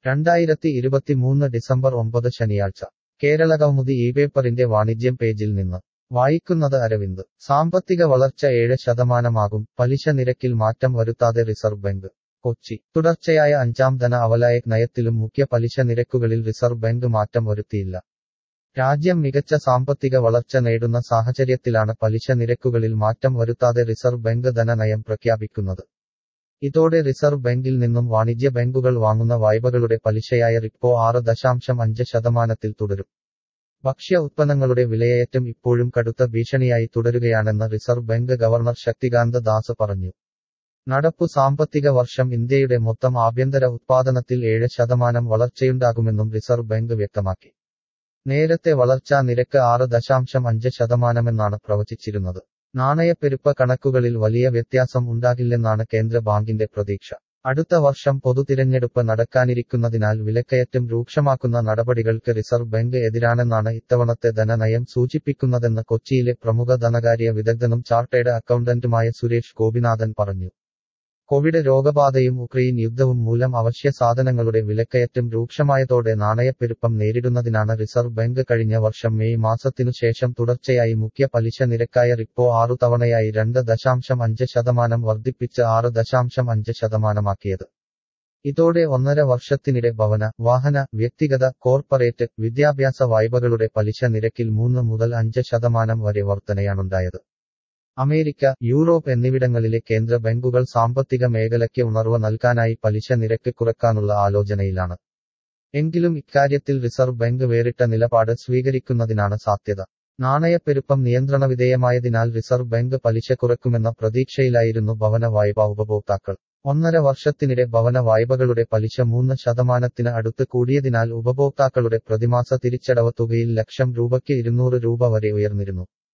രണ്ടായിരത്തി ഇരുപത്തിമൂന്ന് ഡിസംബർ ഒമ്പത് ശനിയാഴ്ച കേരളകൗമുദി ഈ പേപ്പറിന്റെ വാണിജ്യം പേജിൽ നിന്ന് വായിക്കുന്നത് അരവിന്ദ് സാമ്പത്തിക വളർച്ച ഏഴ് ശതമാനമാകും പലിശ നിരക്കിൽ മാറ്റം വരുത്താതെ റിസർവ് ബാങ്ക് കൊച്ചി തുടർച്ചയായ അഞ്ചാം ധന അവലായക് നയത്തിലും മുഖ്യ പലിശ നിരക്കുകളിൽ റിസർവ് ബാങ്ക് മാറ്റം വരുത്തിയില്ല രാജ്യം മികച്ച സാമ്പത്തിക വളർച്ച നേടുന്ന സാഹചര്യത്തിലാണ് പലിശ നിരക്കുകളിൽ മാറ്റം വരുത്താതെ റിസർവ് ബാങ്ക് ധനനയം പ്രഖ്യാപിക്കുന്നത് ഇതോടെ റിസർവ് ബാങ്കിൽ നിന്നും വാണിജ്യ ബാങ്കുകൾ വാങ്ങുന്ന വായ്പകളുടെ പലിശയായ റിപ്പോ ആറ് ദശാംശം അഞ്ച് ശതമാനത്തിൽ തുടരും ഭക്ഷ്യ ഉത്പന്നങ്ങളുടെ വിലയയറ്റം ഇപ്പോഴും കടുത്ത ഭീഷണിയായി തുടരുകയാണെന്ന് reserve bank governor Shaktikanta Das പറഞ്ഞു നടപ്പു സാമ്പത്തിക വർഷം ഇന്ത്യയുടെ മൊത്തം ആഭ്യന്തര ഉത്പാദനത്തിൽ ഏഴ് ശതമാനം വളർച്ചയുണ്ടാകുമെന്നും റിസർവ് ബാങ്ക് വ്യക്തമാക്കി നേരത്തെ വളർച്ചാ നിരക്ക് ആറ് ദശാംശം അഞ്ച് ശതമാനമെന്നാണ് പ്രവചിച്ചിരുന്നത് നാണയപ്പെരുപ്പ കണക്കുകളിൽ വലിയ വ്യത്യാസം ഉണ്ടാകില്ലെന്നാണ് കേന്ദ്ര ബാങ്കിന്റെ പ്രതീക്ഷ അടുത്ത വർഷം പൊതുതിരഞ്ഞെടുപ്പ് നടക്കാനിരിക്കുന്നതിനാൽ വിലക്കയറ്റം രൂക്ഷമാക്കുന്ന നടപടികൾക്ക് റിസർവ് ബാങ്ക് എതിരാണെന്നാണ് ഇത്തവണത്തെ ധനനയം സൂചിപ്പിക്കുന്നതെന്ന് കൊച്ചിയിലെ പ്രമുഖ ധനകാര്യ വിദഗ്ധനും ചാർട്ടേഡ് അക്കൗണ്ടന്റുമായ സുരേഷ് ഗോപിനാഥൻ പറഞ്ഞു കോവിഡ് രോഗബാധയും ഉക്രൈൻ യുദ്ധവും മൂലം അവശ്യ സാധനങ്ങളുടെ വിലക്കയറ്റം രൂക്ഷമായതോടെ നാണയപ്പെരുപ്പം നേരിടുന്നതിനാണ് റിസർവ് ബാങ്ക് കഴിഞ്ഞ വർഷം മെയ് മാസത്തിനു ശേഷം തുടർച്ചയായി മുഖ്യ പലിശ നിരക്കായ റിപ്പോ ആറു തവണയായി രണ്ട് ദശാംശം അഞ്ച് ശതമാനം വർദ്ധിപ്പിച്ച് ആറ് ദശാംശം അഞ്ച് ശതമാനമാക്കിയത് ഇതോടെ ഒന്നര വർഷത്തിനിടെ ഭവന വാഹന വ്യക്തിഗത കോർപ്പറേറ്റ് വിദ്യാഭ്യാസ വായ്പകളുടെ പലിശ നിരക്കിൽ മൂന്ന് മുതൽ അഞ്ച് ശതമാനം വരെ വർധനയാണുണ്ടായത് അമേരിക്ക യൂറോപ്പ് എന്നിവിടങ്ങളിലെ കേന്ദ്ര ബാങ്കുകൾ സാമ്പത്തിക മേഖലയ്ക്ക് ഉണർവ് നൽകാനായി പലിശ നിരക്ക് കുറയ്ക്കാനുള്ള ആലോചനയിലാണ് എങ്കിലും ഇക്കാര്യത്തിൽ റിസർവ് ബാങ്ക് വേറിട്ട നിലപാട് സ്വീകരിക്കുന്നതിനാണ് സാധ്യത നാണയപ്പെരുപ്പം നിയന്ത്രണവിധേയമായതിനാൽ റിസർവ് ബാങ്ക് പലിശ കുറയ്ക്കുമെന്ന പ്രതീക്ഷയിലായിരുന്നു ഭവന വായ്പാ ഉപഭോക്താക്കൾ ഒന്നര വർഷത്തിനിടെ ഭവന വായ്പകളുടെ പലിശ മൂന്ന് ശതമാനത്തിന് അടുത്ത് കൂടിയതിനാൽ ഉപഭോക്താക്കളുടെ പ്രതിമാസ തിരിച്ചടവ് തുകയിൽ ലക്ഷം രൂപയ്ക്ക് ഇരുന്നൂറ് രൂപ വരെ ഉയർന്നിരുന്നു